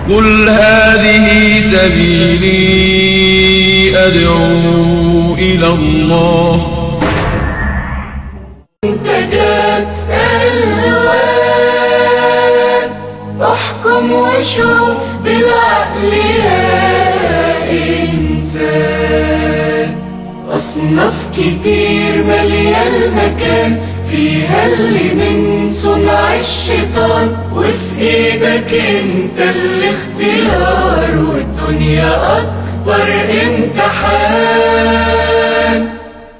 قل هذه سبيلي أدعو إلى الله منتجات ألوان احكم وشوف بالعقل يا إنسان أصناف كتير مالية المكان فيها اللي من صنع الشيطان وفي ايدك انت الاختيار والدنيا أكبر امتحان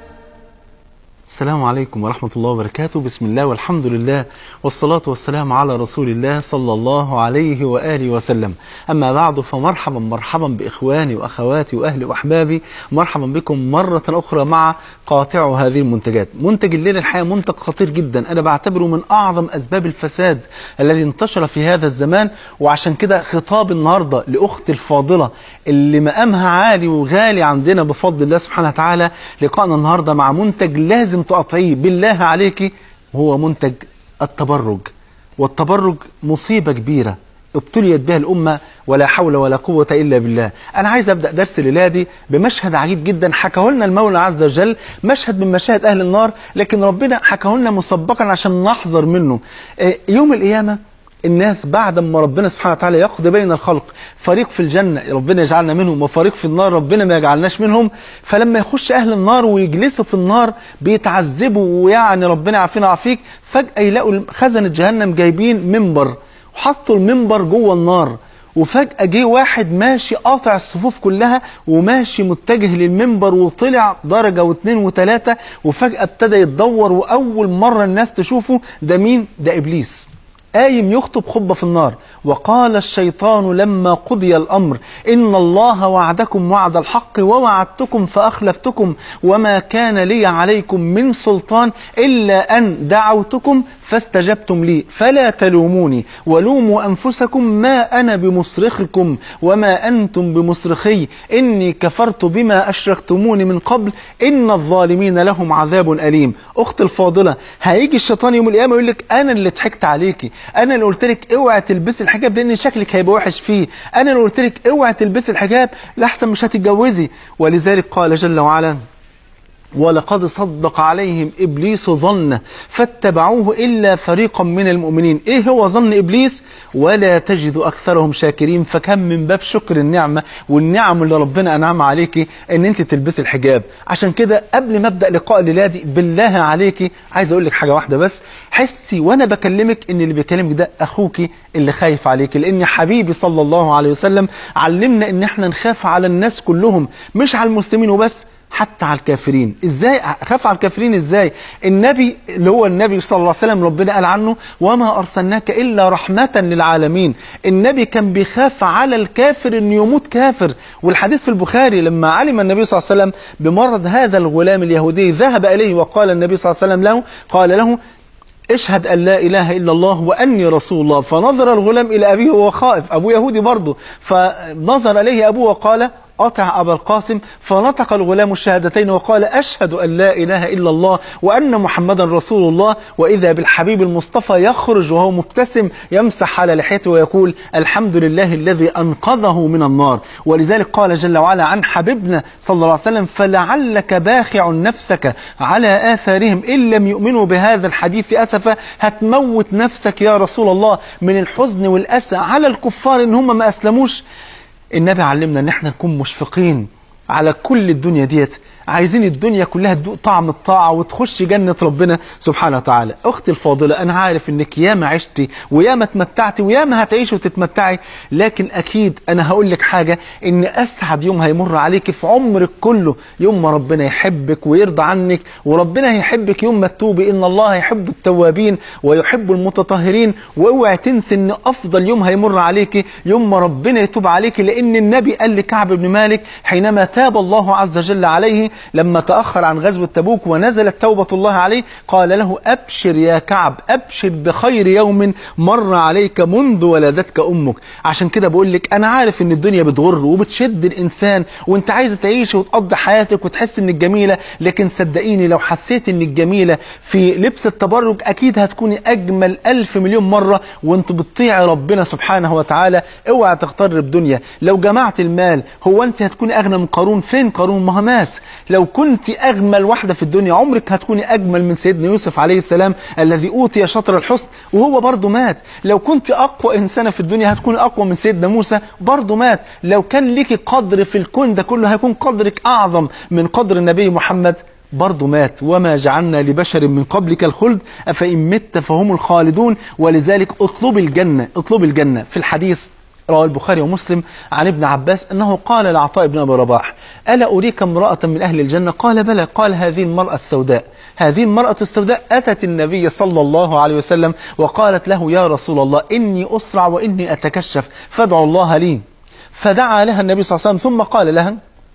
السلام عليكم ورحمة الله وبركاته بسم الله والحمد لله والصلاة والسلام على رسول الله صلى الله عليه وآله وسلم أما بعد فمرحبا مرحبا بإخواني وأخواتي وأهلي وأحبابي مرحبا بكم مرة أخرى مع قاطع هذه المنتجات منتج الليلة الحقيقة منتج خطير جدا أنا بعتبره من أعظم أسباب الفساد الذي انتشر في هذا الزمان وعشان كده خطاب النهاردة لأختي الفاضلة اللي مقامها عالي وغالي عندنا بفضل الله سبحانه وتعالى لقائنا النهاردة مع منتج لازم تقطعيه بالله عليك وهو منتج التبرج والتبرج مصيبة كبيرة ابتليت بها الأمة ولا حول ولا قوة إلا بالله أنا عايز أبدأ درس الليلة دي بمشهد عجيب جدا حكاه لنا المولى عز وجل مشهد من مشاهد أهل النار لكن ربنا حكاه لنا مسبقا عشان نحذر منه آه، يوم القيامة الناس بعد ما ربنا سبحانه وتعالى يقضي بين الخلق فريق في الجنة ربنا يجعلنا منهم وفريق في النار ربنا ما يجعلناش منهم فلما يخش أهل النار ويجلسوا في النار بيتعذبوا ويعني ربنا يعافينا ويعافيك فجأة يلاقوا خزنة جهنم جايبين منبر وحطوا المنبر جوه النار وفجأة جه واحد ماشي قاطع الصفوف كلها وماشي متجه للمنبر وطلع درجة واثنين وثلاثة وفجأة ابتدى يتدور وأول مرة الناس تشوفه ده مين؟ ده إبليس قايم يخطب خطبة في النار وقال الشيطان لما قضي الأمر إن الله وعدكم وعد الحق ووعدتكم فأخلفتكم وما كان لي عليكم من سلطان إلا أن دعوتكم فاستجبتم لي فلا تلوموني ولوموا أنفسكم ما أنا بمصرخكم وما أنتم بمصرخي إني كفرت بما أشركتموني من قبل إن الظالمين لهم عذاب أليم أخت الفاضلة هيجي الشيطان يوم القيامة يقول لك أنا اللي ضحكت عليكي أنا اللي قلت لك اوعي تلبسي الحجاب لأن شكلك هيبقى وحش فيه أنا اللي قلت لك اوعي تلبسي الحجاب لأحسن مش هتتجوزي ولذلك قال جل وعلا ولقد صدق عليهم إبليس ظنه فاتبعوه إلا فريقا من المؤمنين إيه هو ظن إبليس ولا تجد أكثرهم شاكرين فكم من باب شكر النعمة والنعم اللي ربنا أنعم عليك أن أنت تلبسي الحجاب عشان كده قبل ما أبدأ لقاء الليلة دي بالله عليك عايز أقول لك حاجة واحدة بس حسي وأنا بكلمك أن اللي بيكلمك ده أخوك اللي خايف عليك لأن حبيبي صلى الله عليه وسلم علمنا أن احنا نخاف على الناس كلهم مش على المسلمين وبس حتى على الكافرين ازاي اخاف على الكافرين ازاي النبي اللي هو النبي صلى الله عليه وسلم ربنا قال عنه وما ارسلناك الا رحمه للعالمين النبي كان بيخاف على الكافر انه يموت كافر والحديث في البخاري لما علم النبي صلى الله عليه وسلم بمرض هذا الغلام اليهودي ذهب اليه وقال النبي صلى الله عليه وسلم له قال له اشهد أن لا إله إلا الله وأني رسول الله فنظر الغلام إلى أبيه وهو خائف أبو يهودي برضه فنظر إليه أبوه وقال أطع أبا القاسم فنطق الغلام الشهادتين وقال أشهد أن لا إله إلا الله وأن محمدا رسول الله وإذا بالحبيب المصطفى يخرج وهو مبتسم يمسح على لحيته ويقول الحمد لله الذي أنقذه من النار ولذلك قال جل وعلا عن حبيبنا صلى الله عليه وسلم فلعلك باخع نفسك على آثارهم إن لم يؤمنوا بهذا الحديث أسفا هتموت نفسك يا رسول الله من الحزن والأسى على الكفار إن هم ما أسلموش النبي علمنا ان احنا نكون مشفقين على كل الدنيا ديت عايزين الدنيا كلها تدوق طعم الطاعة وتخش جنة ربنا سبحانه وتعالى أختي الفاضلة أنا عارف إنك ياما عشتي وياما اتمتعتي وياما هتعيشي وتتمتعي لكن أكيد أنا هقول لك حاجة إن أسعد يوم هيمر عليك في عمرك كله يوم ما ربنا يحبك ويرضى عنك وربنا هيحبك يوم ما تتوبي إن الله يحب التوابين ويحب المتطهرين واوعي تنسي إن أفضل يوم هيمر عليك يوم ما ربنا يتوب عليك لأن النبي قال لكعب بن مالك حينما تاب الله عز وجل عليه لما تأخر عن غزوة تبوك ونزلت توبة الله عليه قال له أبشر يا كعب أبشر بخير يوم مر عليك منذ ولدتك أمك عشان كده بقول لك أنا عارف إن الدنيا بتغر وبتشد الإنسان وأنت عايزة تعيش وتقضي حياتك وتحس إنك جميلة لكن صدقيني لو حسيت إنك جميلة في لبس التبرج أكيد هتكوني أجمل ألف مليون مرة وأنت بتطيعي ربنا سبحانه وتعالى اوعى تغتر بدنيا لو جمعت المال هو أنت هتكوني أغنى من قارون فين قارون ما هو مات لو كنت أجمل واحدة في الدنيا عمرك هتكوني أجمل من سيدنا يوسف عليه السلام الذي أوتي شطر الحسن وهو برضه مات لو كنت أقوى إنسانة في الدنيا هتكوني أقوى من سيدنا موسى برضه مات لو كان ليكي قدر في الكون ده كله هيكون قدرك أعظم من قدر النبي محمد برضه مات وما جعلنا لبشر من قبلك الخلد أفإن مت فهم الخالدون ولذلك اطلب الجنة اطلب الجنة في الحديث رواه البخاري ومسلم عن ابن عباس أنه قال لعطاء بن أبي رباح ألا أريك امرأة من أهل الجنة قال بلى قال هذه المرأة السوداء هذه المرأة السوداء أتت النبي صلى الله عليه وسلم وقالت له يا رسول الله إني أسرع وإني أتكشف فادعوا الله لي فدعا لها النبي صلى الله عليه وسلم ثم قال لها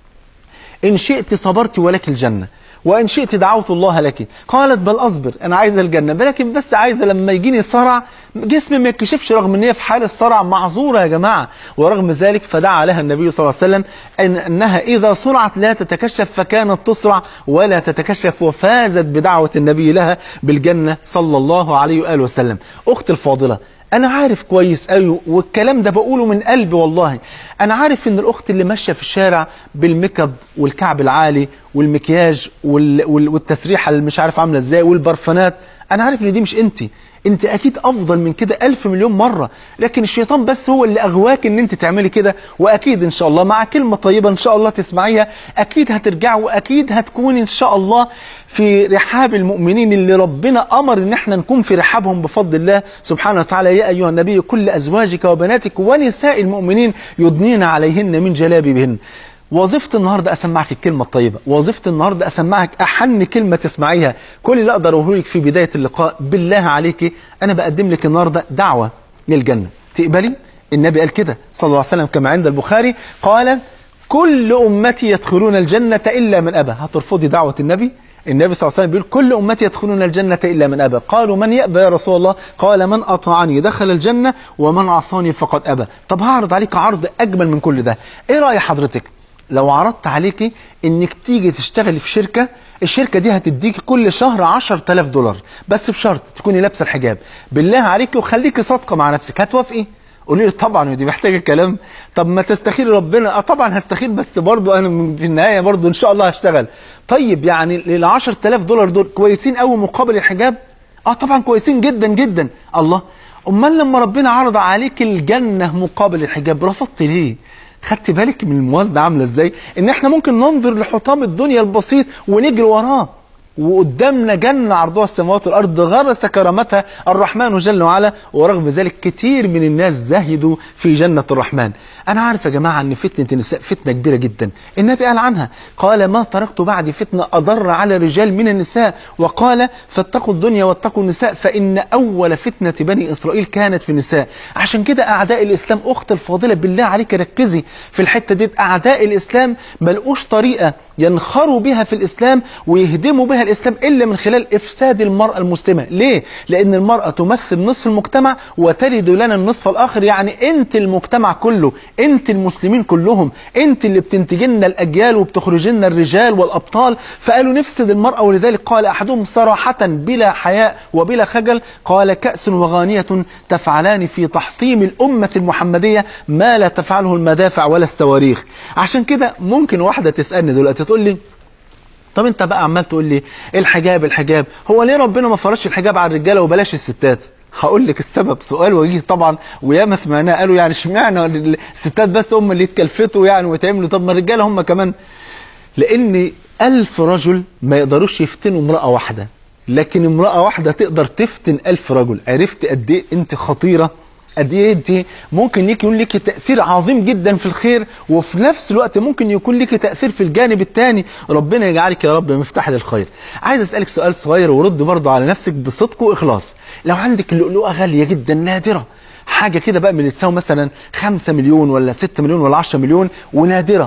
إن شئت صبرت ولك الجنة وإن شئت دعوت الله لك قالت بل أصبر أنا عايزة الجنة لكن بس عايزة لما يجيني صرع جسمي ما يتكشفش رغم ان هي في حال الصرع معذورة يا جماعة ورغم ذلك فدعا لها النبي صلى الله عليه وسلم أن أنها إذا صرعت لا تتكشف فكانت تصرع ولا تتكشف وفازت بدعوة النبي لها بالجنة صلى الله عليه وآله وسلم أخت الفاضلة أنا عارف كويس أيوه والكلام ده بقوله من قلبي والله أنا عارف إن الأخت اللي ماشية في الشارع بالميك اب والكعب العالي والمكياج وال... وال... والتسريحة اللي مش عارف عاملة إزاي والبرفانات أنا عارف إن دي مش أنتِ انت اكيد افضل من كده الف مليون مرة لكن الشيطان بس هو اللي اغواك ان انت تعملي كده واكيد ان شاء الله مع كلمة طيبة ان شاء الله تسمعيها اكيد هترجع واكيد هتكون ان شاء الله في رحاب المؤمنين اللي ربنا امر ان احنا نكون في رحابهم بفضل الله سبحانه وتعالى يا ايها النبي كل ازواجك وبناتك ونساء المؤمنين يدنين عليهن من جلابيبهن وظيفتي النهارده اسمعك الكلمه الطيبه وظيفتي النهارده اسمعك احن كلمه تسمعيها كل اللي اقدر اقوله لك في بدايه اللقاء بالله عليك انا بقدم لك النهارده دعوه للجنه تقبلي النبي قال كده صلى الله عليه وسلم كما عند البخاري قال كل امتي يدخلون الجنه الا من ابى هترفضي دعوه النبي النبي صلى الله عليه وسلم بيقول كل أمتي يدخلون الجنة إلا من أبى قالوا من يأبى يا رسول الله قال من أطاعني دخل الجنة ومن عصاني فقد أبى طب هعرض عليك عرض أجمل من كل ده إيه رأي حضرتك لو عرضت عليكي انك تيجي تشتغلي في شركة الشركة دي هتديكي كل شهر 10000 دولار بس بشرط تكوني لابسة الحجاب بالله عليكي وخليكي صادقة مع نفسك هتوافقي قولي لي طبعا ودي محتاجه كلام طب ما تستخير ربنا اه طبعا هستخير بس برضو انا في النهايه برضو ان شاء الله هشتغل طيب يعني ال 10000 دولار دول كويسين قوي مقابل الحجاب اه طبعا كويسين جدا جدا الله امال لما ربنا عرض عليك الجنه مقابل الحجاب رفضت ليه خدت بالك من الموازنه عامله ازاي ان احنا ممكن ننظر لحطام الدنيا البسيط ونجري وراه وقدامنا جنة عرضها السماوات والأرض غرس كرامتها الرحمن جل وعلا ورغم ذلك كتير من الناس زهدوا في جنة الرحمن أنا عارف يا جماعة أن فتنة النساء فتنة كبيرة جدا النبي قال عنها قال ما تركت بعد فتنة أضر على الرجال من النساء وقال فاتقوا الدنيا واتقوا النساء فإن أول فتنة بني إسرائيل كانت في النساء عشان كده أعداء الإسلام أخت الفاضلة بالله عليك ركزي في الحتة دي أعداء الإسلام ملقوش طريقة ينخروا بها في الإسلام ويهدموا بها الإسلام إلا من خلال إفساد المرأة المسلمة ليه؟ لأن المرأة تمثل نصف المجتمع وتلد لنا النصف الآخر يعني أنت المجتمع كله أنت المسلمين كلهم أنت اللي بتنتج لنا الأجيال وبتخرج لنا الرجال والأبطال فقالوا نفسد المرأة ولذلك قال أحدهم صراحة بلا حياء وبلا خجل قال كأس وغانية تفعلان في تحطيم الأمة المحمدية ما لا تفعله المدافع ولا الصواريخ عشان كده ممكن واحدة تسألني دلوقتي تقول لي طب انت بقى عمال تقول لي الحجاب الحجاب هو ليه ربنا ما فرضش الحجاب على الرجاله وبلاش الستات هقول لك السبب سؤال وجيه طبعا وياما سمعناه قالوا يعني اشمعنى الستات بس هم اللي يتكلفتوا يعني ويتعملوا طب ما الرجاله هم كمان لان ألف رجل ما يقدروش يفتنوا امرأة واحدة لكن امرأة واحدة تقدر تفتن ألف رجل عرفت قد ايه انت خطيرة قد ايه انت ممكن يكون لك تأثير عظيم جدا في الخير وفي نفس الوقت ممكن يكون لك تأثير في الجانب الثاني ربنا يجعلك يا رب مفتاح للخير عايز اسألك سؤال صغير ورد برضه على نفسك بصدق وإخلاص لو عندك لؤلؤة غالية جدا نادرة حاجة كده بقى من اللي تساوي مثلا 5 مليون ولا 6 مليون ولا 10 مليون ونادرة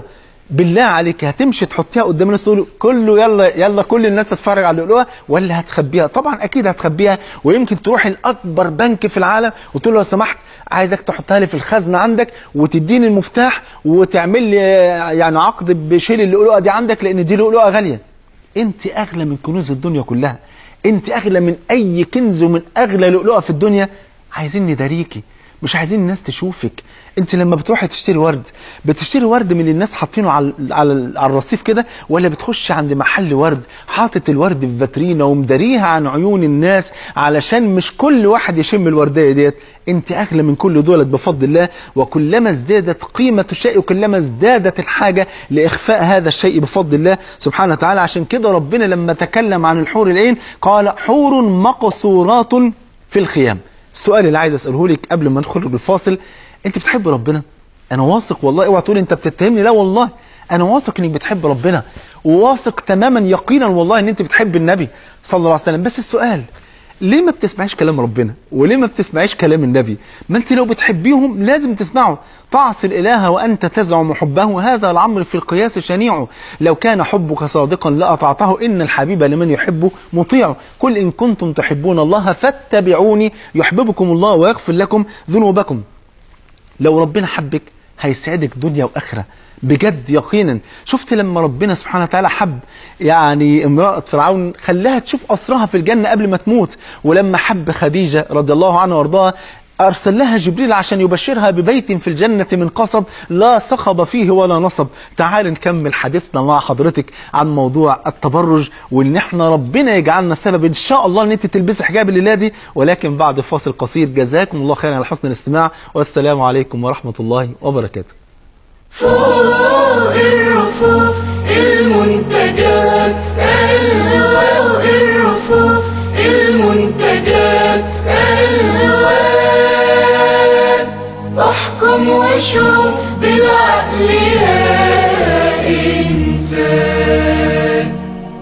بالله عليك هتمشي تحطيها قدام الناس تقول كله يلا يلا كل الناس تتفرج على اللؤلؤه ولا هتخبيها طبعا اكيد هتخبيها ويمكن تروح لاكبر بنك في العالم وتقول له لو سمحت عايزك تحطها لي في الخزنه عندك وتديني المفتاح وتعمل لي آه، يعني عقد بشيل اللؤلؤه دي عندك لان دي لؤلؤه غاليه انت اغلى من كنوز الدنيا كلها انت اغلى من اي كنز ومن اغلى لؤلؤه في الدنيا عايزين نداريكي مش عايزين الناس تشوفك انت لما بتروحي تشتري ورد بتشتري ورد من الناس حاطينه على على على الرصيف كده ولا بتخش عند محل ورد حاطط الورد في فاترينا ومداريها عن عيون الناس علشان مش كل واحد يشم الورديه ديت انت اغلى من كل دولت بفضل الله وكلما ازدادت قيمه الشيء وكلما ازدادت الحاجه لاخفاء هذا الشيء بفضل الله سبحانه وتعالى عشان كده ربنا لما تكلم عن الحور العين قال حور مقصورات في الخيام السؤال اللي عايز اساله لك قبل ما ندخل بالفاصل انت بتحب ربنا انا واثق والله اوعى تقول انت بتتهمني لا والله انا واثق انك بتحب ربنا وواثق تماما يقينا والله ان انت بتحب النبي صلى الله عليه وسلم بس السؤال ليه ما بتسمعيش كلام ربنا وليه ما بتسمعيش كلام النبي ما انت لو بتحبيهم لازم تسمعوا تعصي الاله وانت تزعم حبه هذا الامر في القياس شنيع لو كان حبك صادقا لاطعته ان الحبيب لمن يحبه مطيع قل ان كنتم تحبون الله فاتبعوني يحببكم الله ويغفر لكم ذنوبكم لو ربنا حبك هيسعدك دنيا واخره بجد يقينا شفت لما ربنا سبحانه وتعالى حب يعني امرأة فرعون خلاها تشوف أسرها في الجنة قبل ما تموت ولما حب خديجة رضي الله عنها وارضاها أرسل لها جبريل عشان يبشرها ببيت في الجنة من قصب لا صخب فيه ولا نصب تعال نكمل حديثنا مع حضرتك عن موضوع التبرج وإن احنا ربنا يجعلنا سبب إن شاء الله إن أنت تلبسي حجاب الليلة دي ولكن بعد فاصل قصير جزاكم الله خيرا على حسن الاستماع والسلام عليكم ورحمة الله وبركاته فوق الرفوف المنتجات ألوان الرفوف المنتجات ألوان احكم واشوف بالعقل يا إنسان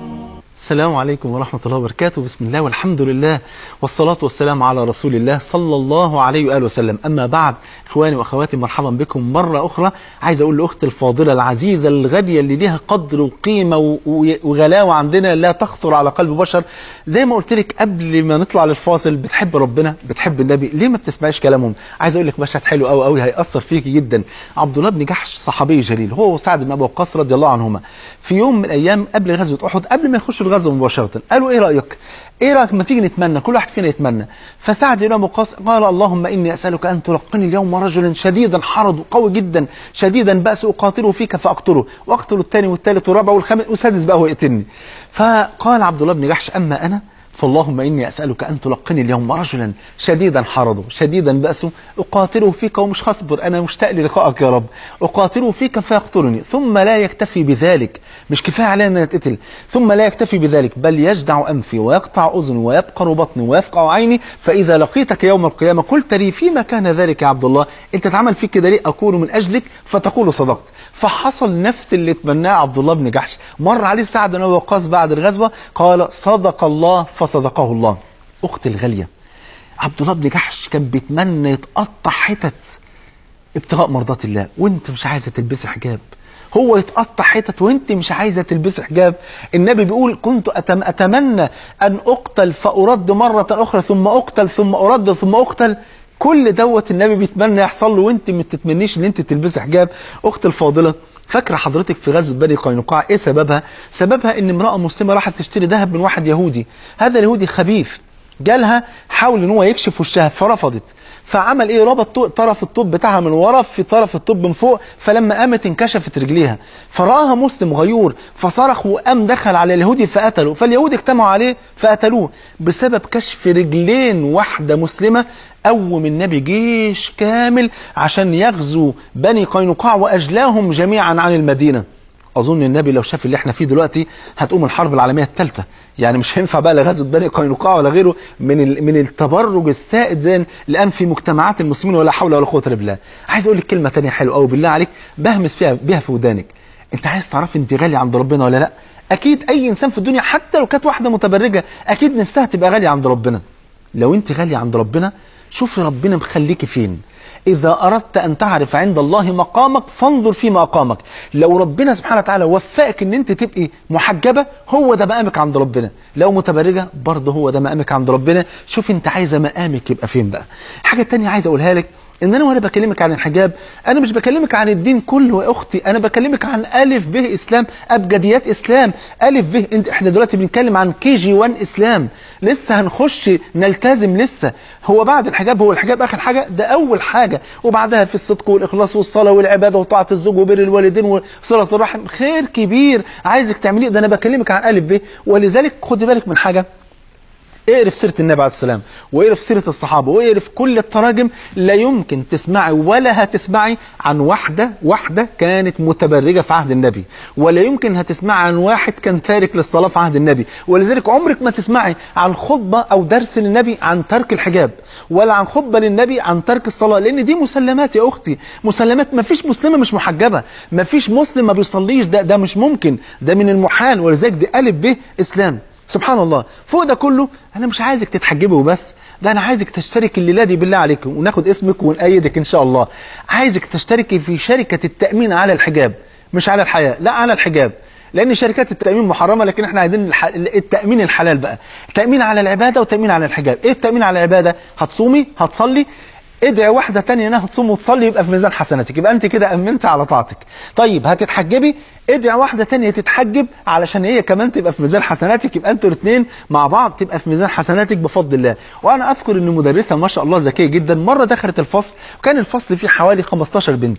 السلام عليكم ورحمة الله وبركاته بسم الله والحمد لله والصلاة والسلام على رسول الله صلى الله عليه وآله وسلم أما بعد إخواني وأخواتي مرحبا بكم مرة أخرى عايز أقول لأختي الفاضلة العزيزة الغالية اللي ليها قدر وقيمة و- و- وغلاوة عندنا لا تخطر على قلب بشر زي ما قلت لك قبل ما نطلع للفاصل بتحب ربنا بتحب النبي ليه ما بتسمعيش كلامهم عايز أقول لك مشهد حلو قوي قوي هيأثر فيكي جدا عبد الله بن جحش صحابي جليل هو وسعد بن أبي وقاص رضي الله عنهما في يوم من الأيام قبل غزوة أحد قبل ما يخشوا الغزوة مباشرة قالوا إيه رأيك ايه رايك ما تيجي نتمنى كل واحد فينا يتمنى فسعد بن ابي وقاص قال اللهم اني اسالك ان تلقني اليوم رجلا شديدا حرض قوي جدا شديدا باس اقاتله فيك فاقتله واقتل الثاني والثالث والرابع والخامس والسادس بقى هو يقتلني فقال عبد الله بن جحش اما انا فاللهم إني أسألك أن تلقني اليوم رجلا شديدا حرضه شديدا بأسه أقاتله فيك ومش هصبر أنا مشتاق للقائك يا رب أقاتله فيك فيقتلني ثم لا يكتفي بذلك مش كفاية علي أن أتقتل ثم لا يكتفي بذلك بل يجدع أنفي ويقطع أذني ويبقر بطني ويفقع عيني فإذا لقيتك يوم القيامة قلت لي فيما كان ذلك يا عبد الله أنت اتعمل فيك كده ليه أقول من أجلك فتقول صدقت فحصل نفس اللي تمناه عبد الله بن جحش مر عليه سعد بن أبي وقاص بعد الغزوة قال صدق الله فصدقه الله أختي الغالية عبد الله بن جحش كان بيتمنى يتقطع حتت ابتغاء مرضات الله وانت مش عايزه تلبسي حجاب هو يتقطع حتت وانت مش عايزه تلبسي حجاب النبي بيقول كنت أتم اتمنى ان اقتل فارد مره اخرى ثم اقتل ثم ارد ثم اقتل كل دوت النبي بيتمنى يحصل له وانت ما تتمنيش ان انت تلبسي حجاب اخت الفاضله فاكره حضرتك في غزوه بني قينقاع ايه سببها سببها ان امراه مسلمه راحت تشتري ذهب من واحد يهودي هذا اليهودي خبيث جالها حاول ان هو يكشف وشها فرفضت فعمل ايه ربط طو- طرف الطوب بتاعها من ورا في طرف الطوب من فوق فلما قامت انكشفت رجليها فرآها مسلم غيور فصرخ وقام دخل على اليهودي فقتله فاليهود اجتمعوا عليه فقتلوه بسبب كشف رجلين واحدة مسلمة قوم النبي جيش كامل عشان يغزو بني قينقاع واجلاهم جميعا عن المدينه اظن النبي لو شاف اللي احنا فيه دلوقتي هتقوم الحرب العالميه الثالثه يعني مش هينفع بقى لا غزوه بني قينقاع ولا غيره من ال- من التبرج السائد ده الان في مجتمعات المسلمين ولا حول ولا قوه الا بالله عايز اقول لك كلمه تانية حلوه قوي بالله عليك بهمس فيها بيها في ودانك انت عايز تعرف انت غالي عند ربنا ولا لا اكيد اي انسان في الدنيا حتى لو كانت واحده متبرجه اكيد نفسها تبقى غاليه عند ربنا لو انت غاليه عند ربنا شوفي ربنا مخليكي فين إذا أردت أن تعرف عند الله مقامك فانظر فيما أقامك لو ربنا سبحانه وتعالى وفقك أن أنت تبقي محجبة هو ده مقامك عند ربنا لو متبرجة برضه هو ده مقامك عند ربنا شوف أنت عايزة مقامك يبقى فين بقى حاجة تانية عايز أقولها لك ان انا وانا بكلمك عن الحجاب انا مش بكلمك عن الدين كله يا اختي انا بكلمك عن الف ب اسلام ابجديات اسلام الف ب انت احنا دلوقتي بنتكلم عن كي جي 1 اسلام لسه هنخش نلتزم لسه هو بعد الحجاب هو الحجاب اخر حاجه ده اول حاجه وبعدها في الصدق والاخلاص والصلاه والعباده وطاعه الزوج وبر الوالدين وصله الرحم خير كبير عايزك تعمليه ده انا بكلمك عن الف ب ولذلك خدي بالك من حاجه اقرف سيرة النبي عليه السلام واقرف سيرة الصحابة واقرف كل التراجم لا يمكن تسمعي ولا هتسمعي عن واحدة واحدة كانت متبرجة في عهد النبي ولا يمكن هتسمعي عن واحد كان تارك للصلاة في عهد النبي ولذلك عمرك ما تسمعي عن خطبة أو درس للنبي عن ترك الحجاب ولا عن خطبة للنبي عن ترك الصلاة لأن دي مسلمات يا أختي مسلمات ما فيش مسلمة مش محجبة ما فيش مسلم ما بيصليش ده, ده مش ممكن ده من المحال ولذلك دي ألف ب إسلام سبحان الله فوق ده كله انا مش عايزك تتحجبي وبس ده انا عايزك تشترك الليله دي بالله عليك وناخد اسمك ونأيدك ان شاء الله عايزك تشتركي في شركه التامين على الحجاب مش على الحياه لا على الحجاب لان شركات التامين محرمه لكن احنا عايزين الح... التامين الحلال بقى تامين على العباده وتامين على الحجاب ايه التامين على العباده هتصومي هتصلي ادعي واحده تانية انها تصوم وتصلي يبقى في ميزان حسناتك يبقى انت كده امنت على طاعتك طيب هتتحجبي ادعي واحده تانية تتحجب علشان هي كمان تبقى في ميزان حسناتك يبقى انتوا الاثنين مع بعض تبقى في ميزان حسناتك بفضل الله وانا اذكر ان مدرسه ما شاء الله ذكيه جدا مره دخلت الفصل وكان الفصل فيه حوالي 15 بنت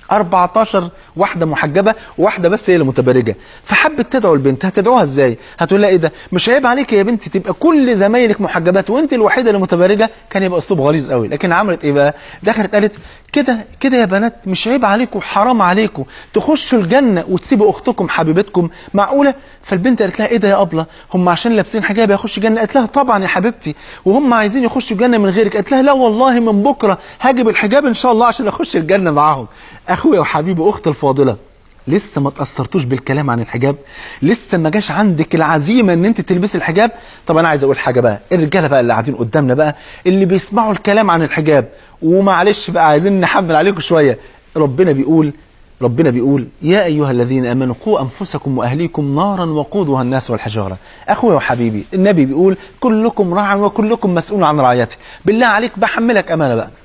14 واحدة محجبة وواحدة بس هي اللي متبرجة فحبت تدعو البنت هتدعوها ازاي هتقول لها ايه ده مش عيب عليك يا بنتي تبقى كل زمايلك محجبات وانت الوحيدة اللي متبرجة كان يبقى اسلوب غليظ قوي لكن عملت ايه بقى دخلت قالت كده كده يا بنات مش عيب عليكم حرام عليكم تخشوا الجنة وتسيبوا اختكم حبيبتكم معقولة فالبنت قالت لها ايه ده يا ابله هم عشان لابسين حجاب يخشوا الجنة قالت لها طبعا يا حبيبتي وهم عايزين يخشوا الجنة من غيرك قالت لها لا والله من بكرة هاجب الحجاب ان شاء الله عشان اخش الجنة معاهم اخويا وحبيبي اختي الفاضله لسه ما تاثرتوش بالكلام عن الحجاب لسه ما جاش عندك العزيمه ان انت تلبسي الحجاب طب انا عايز اقول حاجه بقى الرجاله بقى اللي قاعدين قدامنا بقى اللي بيسمعوا الكلام عن الحجاب ومعلش بقى عايزين نحمل عليكم شويه ربنا بيقول ربنا بيقول يا أيها الذين آمنوا قوا أنفسكم وأهليكم نارا وقودها الناس والحجارة أخويا وحبيبي النبي بيقول كلكم راع وكلكم مسؤول عن رعيته بالله عليك بحملك أمانة بقى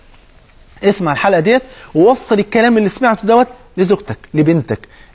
اسمع الحلقة ديت ووصل الكلام اللي سمعته دوت لزوجتك لبنتك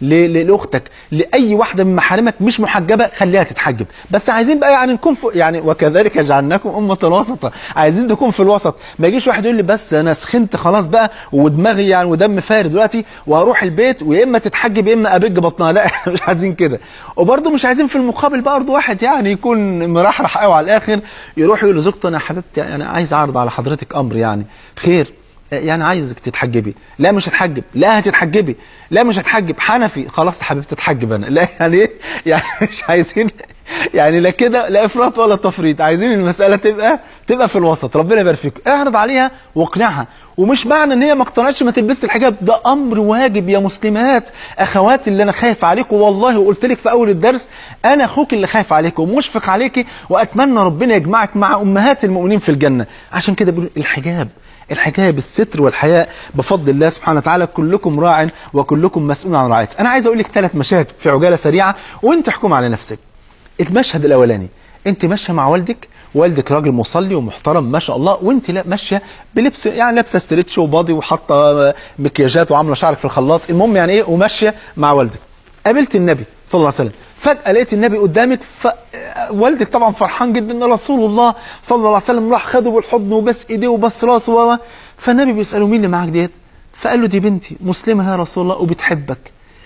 لاختك لاي واحده من محارمك مش محجبه خليها تتحجب بس عايزين بقى يعني نكون في يعني وكذلك جعلناكم امه وسطا عايزين نكون في الوسط ما يجيش واحد يقول لي بس انا سخنت خلاص بقى ودماغي يعني ودم فارد دلوقتي وهروح البيت ويا اما تتحجب يا اما ابج بطنها لا احنا مش عايزين كده وبرده مش عايزين في المقابل برضه واحد يعني يكون مرحرح قوي على الاخر يروح يقول لزوجته انا حبيبتي انا عايز اعرض على حضرتك امر يعني خير يعني عايزك تتحجبي لا مش هتحجب لا هتتحجبي لا مش هتحجب حنفي خلاص حبيبتي تتحجب انا لا يعني ايه يعني مش عايزين يعني لا كده لا افراط ولا تفريط عايزين المساله تبقى تبقى في الوسط ربنا يبارك فيك اعرض عليها واقنعها ومش معنى ان هي ما اقتنعتش ما تلبسش الحجاب ده امر واجب يا مسلمات اخواتي اللي انا خايف عليكم والله وقلت لك في اول الدرس انا اخوك اللي خايف عليك ومشفق عليك واتمنى ربنا يجمعك مع امهات المؤمنين في الجنه عشان كده بيقول الحجاب الحجاب الستر والحياء بفضل الله سبحانه وتعالى كلكم راع وكلكم مسؤول عن رعايته انا عايز اقول لك ثلاث مشاهد في عجاله سريعه وانت احكم على نفسك المشهد الاولاني انت ماشيه مع والدك والدك راجل مصلي ومحترم ما شاء الله وانت لا ماشيه بلبس يعني لابسه ستريتش وباضي وحاطه مكياجات وعامله شعرك في الخلاط المهم يعني ايه وماشيه مع والدك قابلت النبي صلى الله عليه وسلم فجأة لقيت النبي قدامك ف... والدك طبعا فرحان جدا ان رسول الله صلى الله عليه وسلم راح خده بالحضن وبس ايديه وبس راسه و فالنبي بيسأله مين اللي معاك ديت فقال له دي بنتي مسلمة يا رسول الله وبتحبك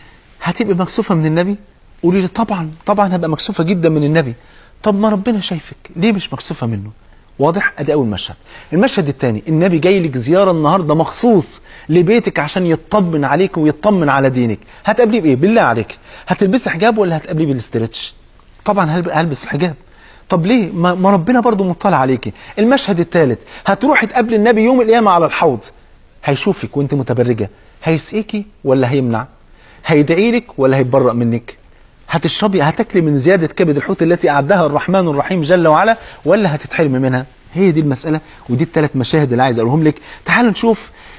هتبقى مكسوفة من النبي قولي لي طبعا طبعا هبقى مكسوفة جدا من النبي طب ما ربنا شايفك ليه مش مكسوفة منه واضح ادي اول مشهد المشهد الثاني النبي جاي لك زياره النهارده مخصوص لبيتك عشان يطمن عليك ويطمن على دينك هتقابليه بايه بالله عليك هتلبسي حجاب ولا هتقابليه بالاسترتش طبعا هلبس حجاب طب ليه ما ما ربنا برضو مطلع عليكي المشهد الثالث هتروحي تقابلي النبي يوم القيامه على الحوض هيشوفك وانت متبرجه هيسقيكي ولا هيمنع هيدعي لك ولا هيتبرأ منك هتشربي هتاكلي من زيادة كبد الحوت التي أعدها الرحمن الرحيم جل وعلا ولا هتتحرمي منها هي دي المسألة ودي الثلاث مشاهد اللي عايز أقولهم لك تعالوا نشوف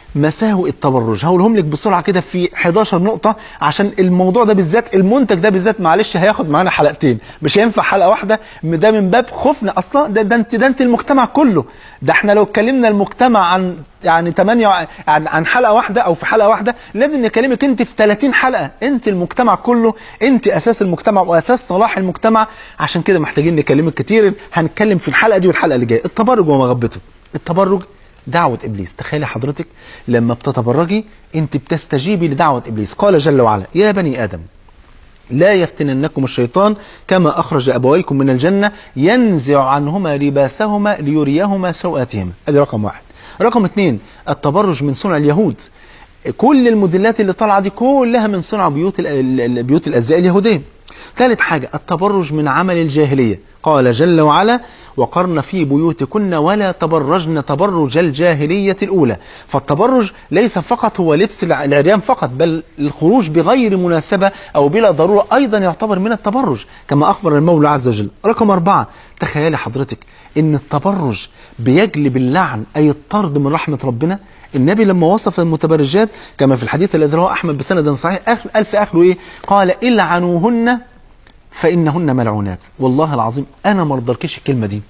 مساوئ التبرج هقولهم لك بسرعه كده في 11 نقطه عشان الموضوع ده بالذات المنتج ده بالذات معلش هياخد معانا حلقتين مش هينفع حلقه واحده ده من باب خوفنا اصلا ده ده انت ده انت المجتمع كله ده احنا لو اتكلمنا المجتمع عن يعني 8 عن, عن حلقه واحده او في حلقه واحده لازم نكلمك انت في 30 حلقه انت المجتمع كله انت اساس المجتمع واساس صلاح المجتمع عشان كده محتاجين نكلمك كتير هنتكلم في الحلقه دي والحلقه اللي جايه التبرج ومغبته التبرج دعوة إبليس تخيلي حضرتك لما بتتبرجي أنت بتستجيبي لدعوة إبليس قال جل وعلا يا بني آدم لا يفتننكم الشيطان كما أخرج أبويكم من الجنة ينزع عنهما لباسهما ليريهما سوآتهما هذه رقم واحد رقم اثنين التبرج من صنع اليهود كل الموديلات اللي طالعه دي كلها من صنع بيوت ال- بيوت الازياء اليهوديه ثالث حاجه التبرج من عمل الجاهليه قال جل وعلا وقرن في بيوتكن ولا تبرجن تبرج الجاهليه الاولى فالتبرج ليس فقط هو لبس الع- العريان فقط بل الخروج بغير مناسبه او بلا ضروره ايضا يعتبر من التبرج كما اخبر المولى عز وجل رقم اربعه تخيلي حضرتك ان التبرج بيجلب اللعن اي الطرد من رحمه ربنا النبي لما وصف المتبرجات كما في الحديث الذي رواه احمد بسند صحيح آخر- قال في اخره ايه قال العنوهن فانهن ملعونات والله العظيم انا ما ارضلكش الكلمه دي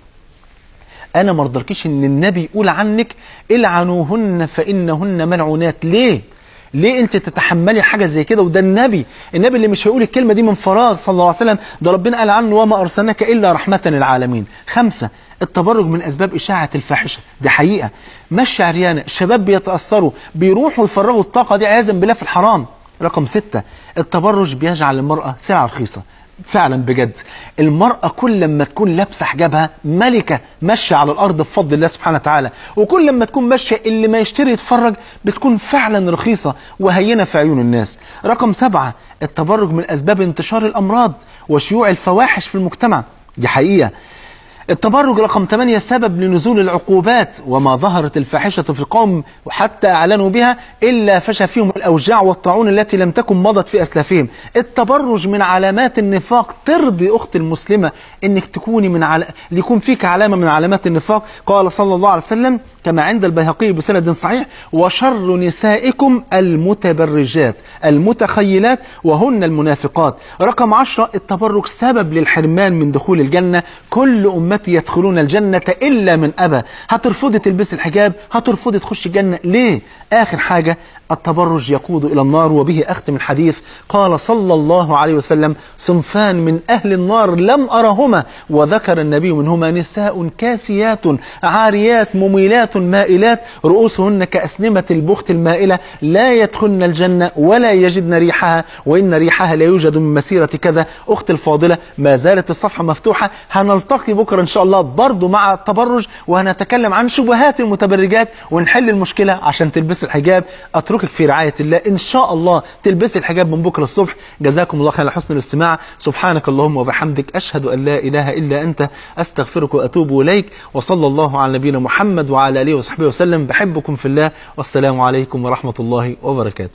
انا ما ارضلكش ان النبي يقول عنك العنوهن فانهن ملعونات ليه ليه انت تتحملي حاجه زي كده وده النبي النبي اللي مش هيقول الكلمه دي من فراغ صلى الله عليه وسلم ده ربنا قال عنه وما ارسلناك الا رحمه للعالمين خمسه التبرج من اسباب اشاعه الفاحشه دي حقيقه مش عريانه شباب بيتاثروا بيروحوا يفرغوا الطاقه دي عياذا بالله في الحرام رقم ستة التبرج بيجعل المرأة سلعة رخيصة فعلا بجد المرأة كل لما تكون لابسة حجابها ملكة ماشية على الأرض بفضل الله سبحانه وتعالى وكل لما تكون ماشية اللي ما يشتري يتفرج بتكون فعلا رخيصة وهينة في عيون الناس رقم سبعة التبرج من أسباب انتشار الأمراض وشيوع الفواحش في المجتمع دي حقيقة التبرج رقم 8 سبب لنزول العقوبات وما ظهرت الفاحشة في القوم وحتى أعلنوا بها إلا فشى فيهم الأوجاع والطاعون التي لم تكن مضت في أسلافهم التبرج من علامات النفاق ترضي أخت المسلمة إنك تكوني من عل... يكون فيك علامة من علامات النفاق قال صلى الله عليه وسلم كما عند البيهقي بسند صحيح وشر نسائكم المتبرجات المتخيلات وهن المنافقات رقم عشرة التبرج سبب للحرمان من دخول الجنة كل أمتي يدخلون الجنة إلا من أبى هترفضي تلبسي الحجاب هترفضي تخشي الجنة ليه آخر حاجة التبرج يقود إلى النار وبه أختم الحديث قال صلى الله عليه وسلم صنفان من أهل النار لم أرهما وذكر النبي منهما نساء كاسيات عاريات مميلات مائلات رؤوسهن كأسنمة البخت المائلة لا يدخلن الجنة ولا يجدن ريحها وإن ريحها لا يوجد من مسيرة كذا أخت الفاضلة ما زالت الصفحة مفتوحة هنلتقي بكرة إن شاء الله برضو مع التبرج وهنتكلم عن شبهات المتبرجات ونحل المشكلة عشان تلبس الحجاب أتركك في رعاية الله إن شاء الله تلبسي الحجاب من بكرة الصبح جزاكم الله خير على حسن الاستماع سبحانك اللهم وبحمدك أشهد أن لا إله إلا أنت أستغفرك وأتوب إليك وصلى الله على نبينا محمد وعلى آله وصحبه وسلم بحبكم في الله والسلام عليكم ورحمة الله وبركاته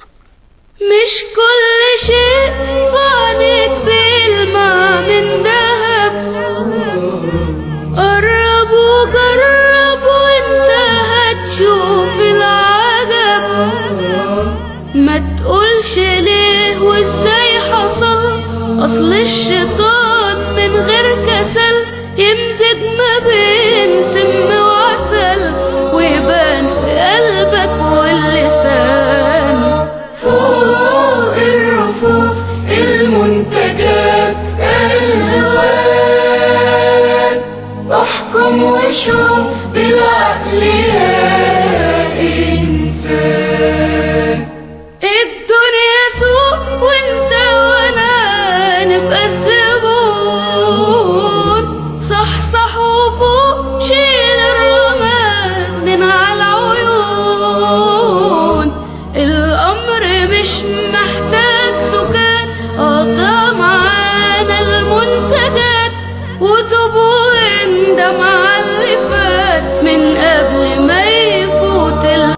مش كل شيء فانك بالماء من ذهب قرب وجرب وانت هتشوف العجب ما تقولش ليه وازاي حصل اصل الشيطان من غير كسل يمزج ما بين سم وعسل ويبان في قلبك واللسان فوق الرفوف المنتجات الوان احكم وشوف بالعقل يا انسان الدنيا سوق وانت وانا نبقى الزبون صح صح وفوق شيل الرماد من على العيون الامر مش محتاج سكات قضى معانا المنتجات وتوب واندم على اللي فات من قبل ما